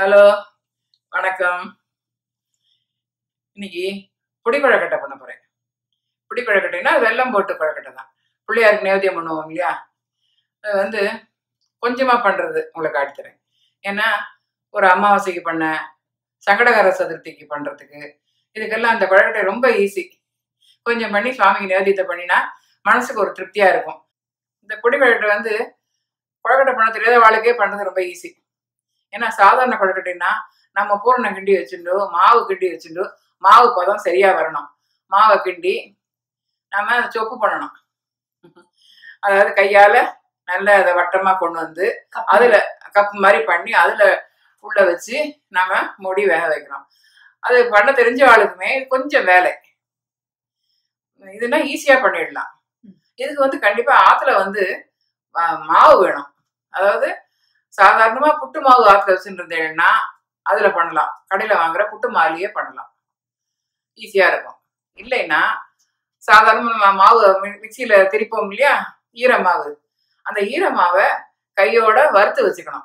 Hello வணக்கம் இன்னைக்கு புடி கொழக்கட்டை பண்ண போறேன் புடி கொழக்கட்டைன்னா வெல்லம் போட்டு கொழக்கட்டை தான் பிள்ளையாருக்கு நேவேத்தியம் பண்ணுவோம் இல்லையா அது வந்து கொஞ்சமா பண்றது உங்களுக்கு காட்டுறேன் ஏன்னா ஒரு அமாவாசைக்கு பண்ண சங்கடகர சதுர்த்திக்கு பண்றதுக்கு இதுக்கெல்லாம் அந்த கொழக்கட்டை ரொம்ப ஈஸி கொஞ்சம் பண்ணி சுவாமிக்கு நேவேத்தியத்தை பண்ணினா மனசுக்கு ஒரு திருப்தியா இருக்கும் இந்த பொடி கொழக்கட்டை வந்து கொழக்கட்டை பண்ண தெரியாத வாழ்க்கையே பண்றது ரொம்ப ஈஸி ஏன்னா சாதாரண கொழுக்கட்டைன்னா நம்ம பூரணம் கிண்டி வச்சுட்டு மாவு கிண்டி வச்சுட்டு மாவு பதம் சரியா வரணும் மாவை கிண்டி நம்ம அதை சொப்பு பண்ணணும் அதாவது கையால நல்ல அதை வட்டமா கொண்டு வந்து அதுல கப் மாதிரி பண்ணி அதுல உள்ள வச்சு நம்ம மூடி வேக வைக்கிறோம் அது பண்ண தெரிஞ்ச ஆளுக்குமே இது கொஞ்சம் வேலை இதுனா ஈஸியா பண்ணிடலாம் இதுக்கு வந்து கண்டிப்பா ஆத்துல வந்து ஆஹ், மாவு வேணும் அதாவது சாதாரணமா புட்டு மாவு ஆத்துல வச்சுருந்தேன்னா அதுல பண்ணலாம் கடையில வாங்குற புட்டு மாவுலயே பண்ணலாம் ஈஸியா இருக்கும் இல்லைன்னா சாதாரண மா- மாவு மி- மிக்சியில திரிப்போம் இல்லையா ஈர மாவு அந்த ஈர மாவை கையோட வறுத்து வச்சுக்கணும்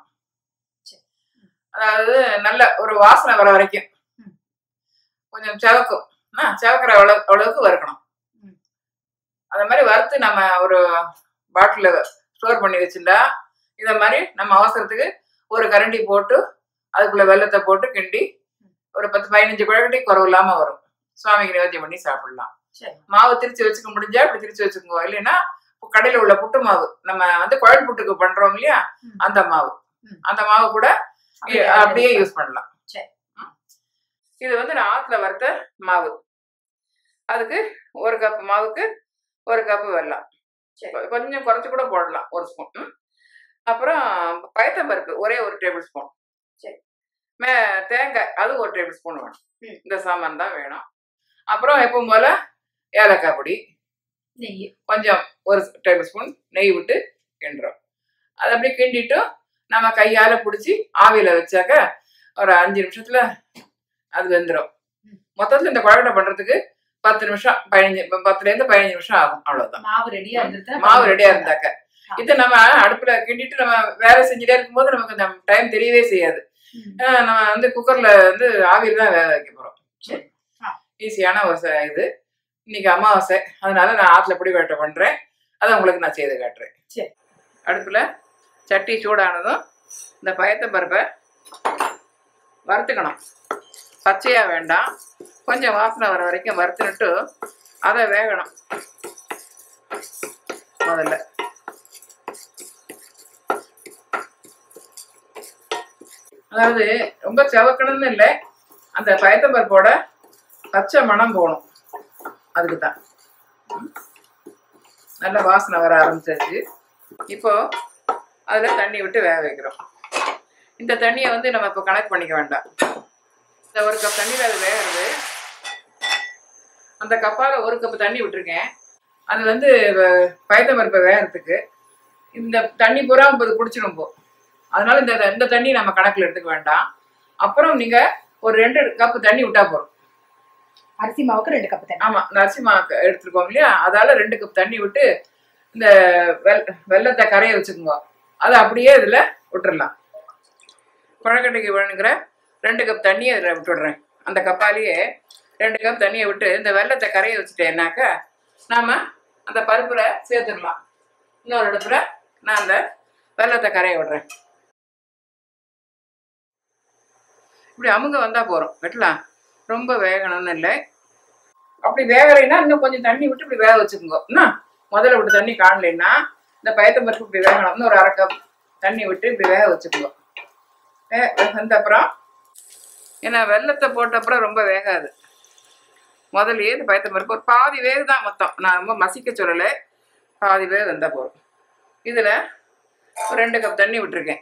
அதாவது நல்ல ஒரு வாசனை வர வரைக்கும் கொஞ்சம் செவக்கும் ஆ, செவக்கிற அளவு அளவுக்கு வறுக்கணும் அந்த மாதிரி வறுத்து நம்ம ஒரு பாட்டில ஸ்டோர் பண்ணி வச்சுட்டா இத மாதிரி நம்ம அவசரத்துக்கு ஒரு கரண்டி போட்டு அதுக்குள்ள வெள்ளத்தை போட்டு கிண்டி ஒரு பத்து பதினஞ்சு குழக்கட்டி குறவு இல்லாம வரும் சுவாமிக்கு நிவேத்தியம் பண்ணி சாப்பிடலாம் சரி. மாவு திரிச்சு வச்சுக்க முடிஞ்சா இப்படி திரிச்சு வச்சுக்கோங்க இல்லைன்னா இப்ப கடையில உள்ள புட்டு மாவு நம்ம வந்து குழல் புட்டுக்கு பண்றோம் இல்லையா ம். அந்த மாவு ம். அந்த மாவு கூட அப்படியே அப்படியே யூஸ் பண்ணலாம் சரி. ம். இது வந்து நான் ஆத்துல வறுத்த மாவு அதுக்கு ஒரு கப் மாவுக்கு ஒரு கப் வெல்லம் சரி. கொ- கொஞ்சம் குறைச்சு கூட போடலாம் ஒரு ஸ்பூன் அப்புறம் பயத்தம்பருப்பு ஒரே ஒரு டேபிள் ஸ்பூன் சரி. மே தேங்காய் அது ஒரு டேபிள் ஸ்பூன் வேணும் ம். இந்த சாமான் தான் வேணும் அப்புறம் எப்பவும் போல ஏலக்காய் பொடி நெய் கொஞ்சம் ஒரு டேபிள் ஸ்பூன் நெய் விட்டு கிண்டுறோம் அதை அப்படியே கிண்டிட்டு நம்ம கையால பிடிச்சி ஆவியில வச்சாக்க ஒரு அஞ்சு நிமிஷத்துல அது வெந்துடும் ம். மொத்தத்துல இந்த குழக்கட்டை பண்றதுக்கு பத்து நிமிஷம் பதினஞ்சு பத்துல இருந்து பதினஞ்சு நிமிஷம் ஆகும் அவ்வளவுதான் மாவு ரெடியா இருந்துட்டு மாவு ரெடியா இருந்தாக்க இதை நம்ம அடுப்புல கிண்டிட்டு நம்ம வேலை செஞ்சுட்டே இருக்கும்போது நமக்கு அந்த டைம் தெரியவே செய்யாது ஆஹ் நம்ம வந்து குக்கர்ல வந்து ஆவியில தான் வேக வைக்க போறோம் சரி. ஆ. ஈஸியான ஒரு ச- இது இன்னைக்கு அமாவாசை அதனால நான் ஆத்துல பொடி வேட்டை பண்றேன் அதை உங்களுக்கு நான் செய்து காட்டுறேன் சரி. அடுப்புல சட்டி சூடானதும் இந்த பயத்த பருப்பை வறுத்துக்கணும் பச்சையா வேண்டாம் கொஞ்சம் வாசனை வர வரைக்கும் வறுத்துட்டு அதை வேகணும் முதல்ல அதாவது ரொம்ப செவக்கணும்னு இல்லை அந்த பயத்தம்பருப்போட பச்சை மணம் போகணும் அதுக்கு தான் நல்ல வாசனை வர ஆரம்பிச்சாச்சு இப்போ அதில் தண்ணி விட்டு வேக வைக்கிறோம் இந்த தண்ணியை வந்து நம்ம இப்போ கணக்கு பண்ணிக்க வேண்டாம் இந்த ஒரு கப் தண்ணியில் அது வேகுது அந்த கப்பால் ஒரு கப் தண்ணி விட்டுருக்கேன் அது வந்து வ- பயத்தம்பருப்பை வேகிறதுக்கு இந்த தண்ணி பூரா இப்போ குடிச்சிடும் போ அதனால இந்த இந்த தண்ணி நம்ம கணக்கில் எடுத்துக்க வேண்டாம் அப்புறம் நீங்க ஒரு ரெண்டு கப் தண்ணி விட்டா போதும் அரிசி மாவுக்கு ரெண்டு கப் தண்ணி ஆமா நரிசி மாவு எடுத்துருக்கோம் இல்லையா அதால ரெண்டு கப் தண்ணி விட்டு இந்த வெல் வெள்ளத்தை கரைய வச்சுக்கோங்க அதை அப்படியே இதுல விட்டுறலாம் குழக்கட்டைக்கு வேணுங்கிற ரெண்டு கப் தண்ணியை இதில் விட்டுடுறேன் அந்த கப்பாலேயே ரெண்டு கப் தண்ணியை விட்டு இந்த வெள்ளத்தை கரைய வச்சுட்டேன்னாக்க நாம அந்த பருப்புல சேர்த்துடலாம் இன்னொரு இடத்துல நான் அந்த வெள்ளத்தை கரைய விடுறேன் இப்படி அமுங்க வந்தா போறோம் வெட்டலாம் ரொம்ப வேகணும்னு இல்லை அப்படி வேகலைன்னா இன்னும் கொஞ்சம் தண்ணி விட்டு இப்படி வேக வச்சுக்கோங்க என்ன முதல்ல விட்டு தண்ணி காணலைன்னா இந்த பயத்த பருப்பு இப்படி வேகணும் இன்னும் ஒரு அரை கப் தண்ணி விட்டு இப்படி வேக வச்சுக்கோங்க வே வெந்த அப்புறம் ஏன்னா வெள்ளத்தை போட்ட அப்புறம் ரொம்ப வேகாது முதல்லயே இந்த பயத்த பருப்பு ஒரு பாதி வேகு தான் மொத்தம் நான் ரொம்ப மசிக்க சொல்லலை பாதி வேக வெந்தா போதும் இதில் ஒரு ரெண்டு கப் தண்ணி விட்டுருக்கேன்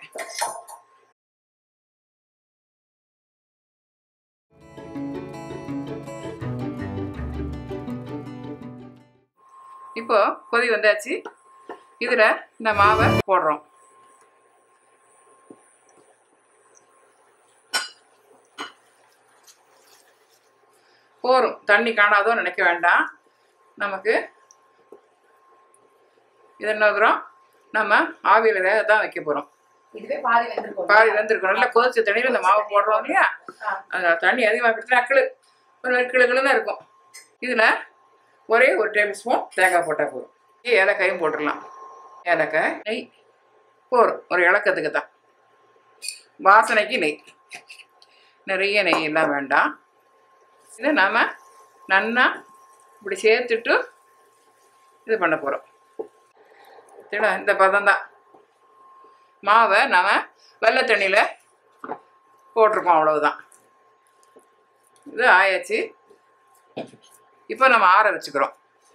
இப்போ கொதி வந்தாச்சு இதில் இந்த மாவை போடுறோம் போரும் தண்ணி காணாதோ நினைக்க வேண்டாம் நமக்கு இது என்ன தூரம் நம்ம ஆவியில் வேக தான் வைக்க போகிறோம் இதுவே பாதி வெந்திருக்கும் பாதி வெந்திருக்கும் நல்லா கொதிச்ச தண்ணியில் இந்த மாவு போடுறோம் இல்லையா ஆ. அந்த தண்ணி அதிகமாக கொடுத்தா கிளு ஒரு மாதிரி கிளு கிளுன்னு இருக்கும் இதில் ஒரே ஒரு டேபிள் ஸ்பூன் தேங்காய் போட்டால் போதும் ஏலக்காயும் போட்டுடலாம் ஏலக்காய் நெய் போதும் ஒரு இலக்கத்துக்கு தான் வாசனைக்கு நெய் நிறைய நெய் எல்லாம் வேண்டாம் இதை நாம் நன்னா இப்படி சேர்த்துட்டு இது பண்ண போகிறோம் சரிடா இந்த பதம் தான் மாவை நாம் வெள்ளை தண்ணியில் போட்டிருக்கோம் அவ்வளவுதான் இது ஆயாச்சு இப்போ நம்ம ஆற வச்சுக்கிறோம்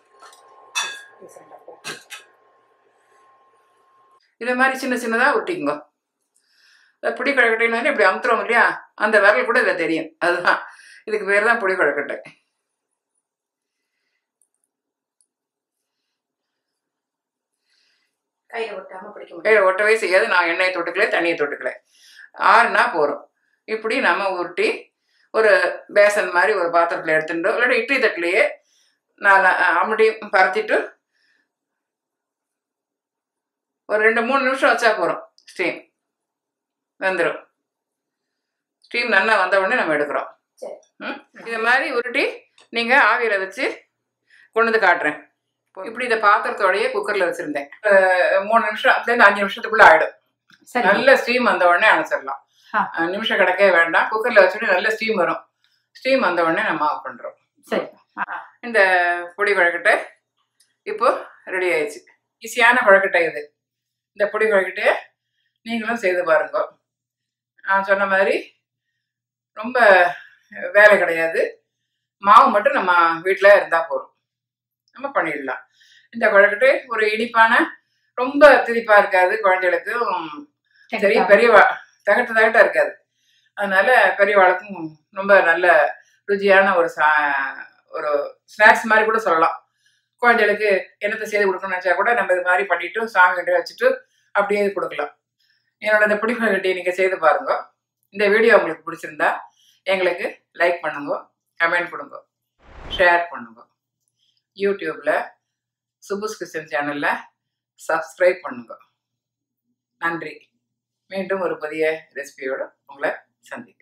இதை மாதிரி சின்ன சின்னதாக உருட்டிக்குங்க இந்த புடி குழக்கட்டைன்னு இப்படி அமுத்துறோம் இல்லையா அந்த விரல் கூட இதில் தெரியும் அதுதான் இதுக்கு பேர் தான் புடி குழக்கட்டை கையில ஒட்டாம பிடிக்க முடியும் கையில் ஒட்டவே செய்யாது நான் எண்ணெயை தொட்டுக்கல தண்ணியை தொட்டுக்கல ஆறுனா போகிறோம் இப்படி நம்ம உருட்டி ஒரு பேசன் மாதிரி ஒரு பாத்திரத்தில் எடுத்துட்டோம் இல்லாட்டி இட்லி தட்டுலையே நான் அம்மடியும் பரத்திட்டு ஒரு ரெண்டு மூணு நிமிஷம் வச்சா போகிறோம் ஸ்டீம் வெந்துடும் ஸ்டீம் நல்லா வந்த உடனே நம்ம எடுக்கிறோம் சரி. ம் இது மாதிரி உருட்டி நீங்கள் ஆவியில் வச்சு கொண்டு வந்து காட்டுறேன் இப்படி இந்த பாத்திரத்தோடயே குக்கரில் வச்சுருந்தேன் மூணு நிமிஷம் அதுலேருந்து அஞ்சு நிமிஷத்துக்குள்ளே ஆகிடும் சரி நல்ல ஸ்டீம் வந்த உடனே அணைச்சிடலாம் ஆ. அஹ் நிமிஷம் கிடக்கவே வேண்டாம் குக்கரில் வச்சுட்டு நல்ல ஸ்டீம் வரும் ஸ்டீம் வந்த உடனே நம்ம ஆஃப் பண்ணுறோம் சரி இந்த பொடி குழக்கட்டை இப்போ ரெடி ஆயிடுச்சு ஈஸியான குழக்கட்டை இது இந்த பொடி குழக்கட்டையை நீங்களும் செய்து பாருங்க நான் சொன்ன மாதிரி ரொம்ப வேலை கிடையாது மாவு மட்டும் நம்ம வீட்டில் இருந்தால் போதும் நம்ம பண்ணிடலாம் இந்த குழக்கட்டை ஒரு இனிப்பான ரொம்ப திரிப்பா இருக்காது குழந்தைகளுக்கு உம், சரி பெரியவா தகட்ட தகட்ட இருக்காது அதனால பெரியவாளுக்கும் ரொம்ப நல்ல ருச்சியான ஒரு சா ஒரு ஸ்நாக்ஸ் மாதிரி கூட சொல்லலாம் குழந்தைகளுக்கு என்னத்தை செய்து கொடுக்கணும்னு நினச்சா கூட நம்ம இது மாதிரி பண்ணிட்டு சாமி கிட்ட வச்சுட்டு அப்படியே இது கொடுக்கலாம் என்னோட இந்த பிடிப்பு கட்டியை நீங்கள் செய்து பாருங்க இந்த வீடியோ உங்களுக்கு பிடிச்சிருந்தா எங்களுக்கு லைக் பண்ணுங்க கமெண்ட் கொடுங்க ஷேர் பண்ணுங்க யூடியூப்பில் சுபுஸ் கிச்சன் சேனலில் சப்ஸ்கிரைப் பண்ணுங்க நன்றி மீண்டும் ஒரு புதிய ரெசிபியோட உங்களை சந்திக்கிறேன்